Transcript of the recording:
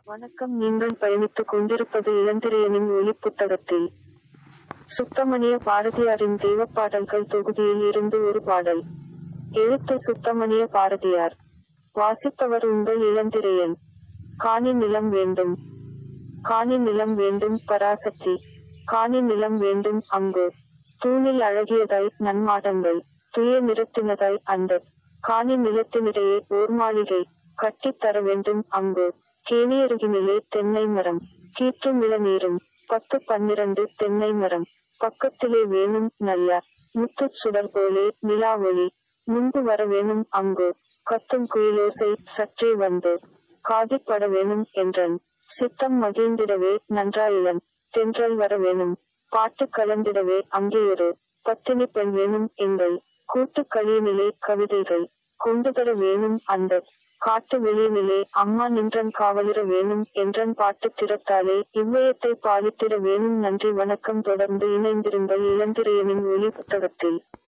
வணக்கம் நீங்கள் பயணித்துக் கொண்டிருப்பது இளந்திரையனின் ஒலி புத்தகத்தில் சுப்பிரமணிய பாரதியாரின் தெய்வப்பாடல்கள் தொகுதியில் இருந்து ஒரு பாடல் எழுத்து சுப்பிரமணிய பாரதியார் வாசிப்பவர் உங்கள் இளந்திரையன் காணி நிலம் வேண்டும் காணி நிலம் வேண்டும் பராசக்தி காணி நிலம் வேண்டும் அங்கு தூணில் அழகியதாய் நன்மாடங்கள் துய நிறத்தினதாய் அந்த காணி நிலத்தினிடையே ஓர் மாளிகை கட்டித் தர வேண்டும் அங்கு கேணியருகினிலே தென்னை மரம் கீற்றும் இளநீரும் பத்து பன்னிரண்டு தென்னை மரம் பக்கத்திலே வேணும் நல்ல முத்துச் சுடர் போலே நிலா ஒளி முன்பு வர வேணும் அங்கு கத்தும் குயிலோசை சற்றே வந்து காதிப்பட வேணும் என்றன் சித்தம் மகிழ்ந்திடவே நன்றாயிலன் தென்றல் வர வேணும் பாட்டு கலந்திடவே அங்கேயொரு பத்தினி பெண் வேணும் எங்கள் கூட்டு களியினிலே கவிதைகள் கொண்டு தர வேணும் அந்த காட்டு வெளியினிலே அம்மா நின்றன் காவலிர வேணும் என்றன் பாட்டு திறத்தாலே இவ்வியத்தை பாலித்திட வேணும் நன்றி வணக்கம் தொடர்ந்து இணைந்திருங்கள் இளந்திரையனின் ஒலி புத்தகத்தில்